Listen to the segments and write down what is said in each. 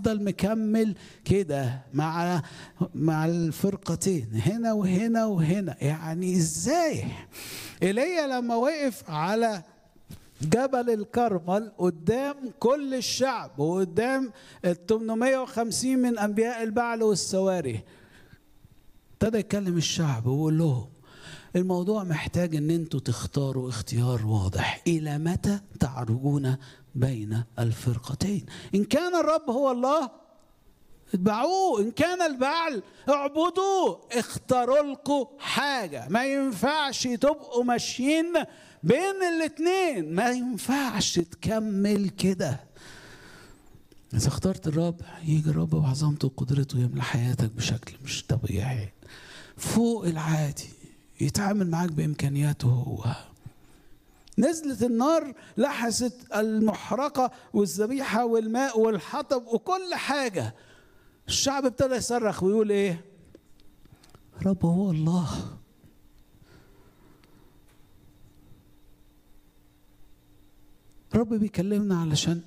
وافضل مكمل كده مع مع الفرقتين هنا وهنا وهنا يعني ازاي ايليا لما وقف على جبل الكرمل قدام كل الشعب وقدام ال 850 من انبياء البعل والسواري ابتدى يكلم الشعب ويقول لهم الموضوع محتاج ان انتوا تختاروا اختيار واضح الى متى تعرجون بين الفرقتين ان كان الرب هو الله اتبعوه ان كان البعل اعبدوه اختاروا لكم حاجه ما ينفعش تبقوا ماشيين بين الاتنين ما ينفعش تكمل كده إذا اخترت الرب يجي الرب بعظمته وقدرته يملى حياتك بشكل مش طبيعي فوق العادي يتعامل معاك بإمكانياته هو نزلت النار لحست المحرقة والذبيحة والماء والحطب وكل حاجة الشعب ابتدى يصرخ ويقول ايه رب هو الله رب بيكلمنا علشان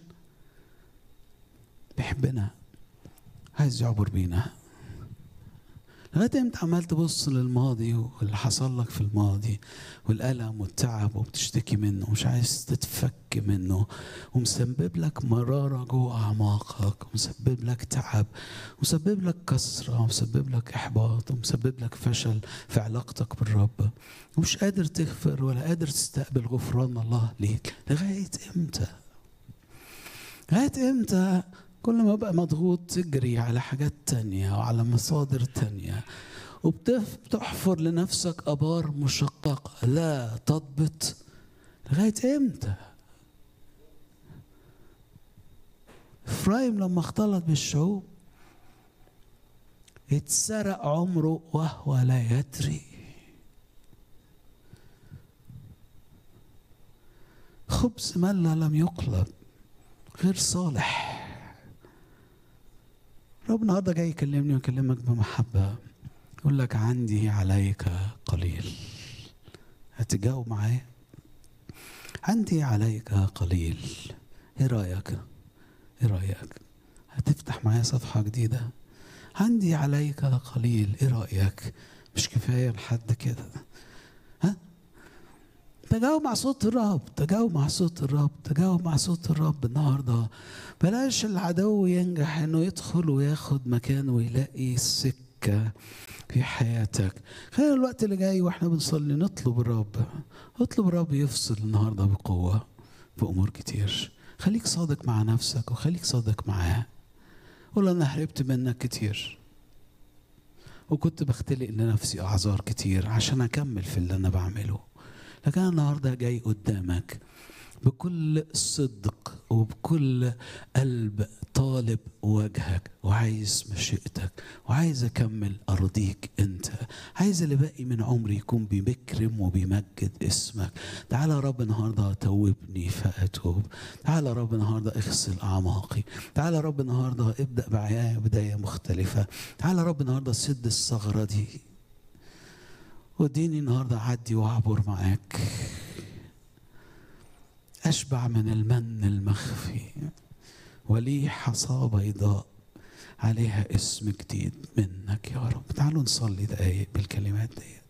بيحبنا عايز يعبر بينا لغايه امتى عمال تبص للماضي واللي حصل لك في الماضي والالم والتعب وبتشتكي منه ومش عايز تتفك منه ومسبب لك مراره جوه اعماقك ومسبب لك تعب ومسبب لك كسره ومسبب لك احباط ومسبب لك فشل في علاقتك بالرب ومش قادر تغفر ولا قادر تستقبل غفران الله ليك لغايه امتى؟ لغايه امتى كل ما ابقى مضغوط تجري على حاجات تانية وعلى مصادر تانية وبتحفر لنفسك ابار مشققه لا تضبط لغايه امتى؟ افرايم لما اختلط بالشعوب اتسرق عمره وهو لا يدري خبز ملة لم يقلب غير صالح رب النهارده جاي يكلمني ويكلمك بمحبة يقول لك عندي عليك قليل هتجاوب معايا عندي عليك قليل ايه رأيك ايه رأيك هتفتح معايا صفحة جديدة عندي عليك قليل ايه رأيك مش كفاية لحد كده ها تجاوب مع صوت الرب تجاوب مع صوت الرب تجاوب مع صوت الرب النهارده بلاش العدو ينجح انه يدخل وياخد مكانه ويلاقي السكه في حياتك خلينا الوقت اللي جاي واحنا بنصلي نطلب الرب اطلب الرب يفصل النهارده بقوه في امور كتير خليك صادق مع نفسك وخليك صادق معاه قول انا هربت منك كتير وكنت بختلق لنفسي اعذار كتير عشان اكمل في اللي انا بعمله لكن انا النهارده جاي قدامك بكل صدق وبكل قلب طالب وجهك وعايز مشيئتك وعايز اكمل ارضيك انت عايز اللي باقي من عمري يكون بيكرم وبيمجد اسمك تعالى يا رب النهارده توبني فاتوب تعالى يا رب النهارده اغسل اعماقي تعالى يا رب النهارده ابدا معايا بدايه مختلفه تعالى يا رب النهارده سد الثغره دي واديني النهارده اعدي واعبر معاك اشبع من المن المخفي ولي حصى بيضاء عليها اسم جديد منك يا رب تعالوا نصلي دقايق بالكلمات ديت